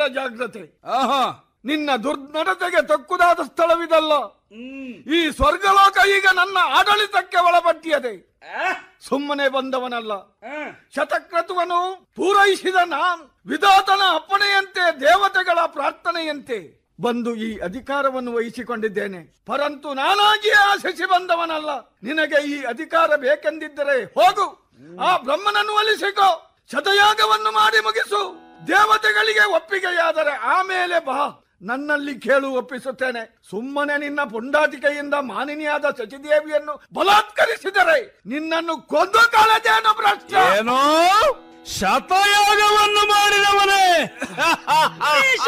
ಜಾಗ್ರತೆ ಆಹಾ ನಿನ್ನ ದುರ್ನಡತೆಗೆ ತಕ್ಕುದಾದ ಸ್ಥಳವಿದಲ್ಲ ಹ್ಮ್ ಈ ಸ್ವರ್ಗಲೋಕ ಈಗ ನನ್ನ ಆಡಳಿತಕ್ಕೆ ಒಳಪಟ್ಟಿಯದೆ ಆ? ಸುಮ್ಮನೆ ಬಂದವನಲ್ಲ ಆ. ಶತಕ್ರತುವನ್ನು ಪೂರೈಸಿದ ನಾನ್ ವಿಧಾತನ ಅಪ್ಪಣೆಯಂತೆ ದೇವತೆಗಳ ಪ್ರಾರ್ಥನೆಯಂತೆ ಬಂದು ಈ ಅಧಿಕಾರವನ್ನು ವಹಿಸಿಕೊಂಡಿದ್ದೇನೆ ಪರಂತು ನಾನಾಗಿಯೇ ಆಶಿಸಿ ಬಂದವನಲ್ಲ ನಿನಗೆ ಈ ಅಧಿಕಾರ ಬೇಕೆಂದಿದ್ದರೆ ಹೋಗು ಆ ಬ್ರಹ್ಮನನ್ನು ಒಲಿಸಿಕೋ ಶತಯಾಗವನ್ನು ಮಾಡಿ ಮುಗಿಸು ದೇವತೆಗಳಿಗೆ ಒಪ್ಪಿಗೆಯಾದರೆ ಆಮೇಲೆ ಬಾ ನನ್ನಲ್ಲಿ ಕೇಳು ಒಪ್ಪಿಸುತ್ತೇನೆ ಸುಮ್ಮನೆ ನಿನ್ನ ಪುಂಡಾಟಿಕೆಯಿಂದ ಮಾನಿನಿಯಾದ ಶಚಿದೇವಿಯನ್ನು ಬಲಾತ್ಕರಿಸಿದರೆ ನಿನ್ನನ್ನು ಕೊಂದು ಕಾಲದೇನು ಭ್ರಷ್ಟ ಏನೋ ಶತಯಾಗವನ್ನು ಮಾಡಿದವನೇ ವೇಷ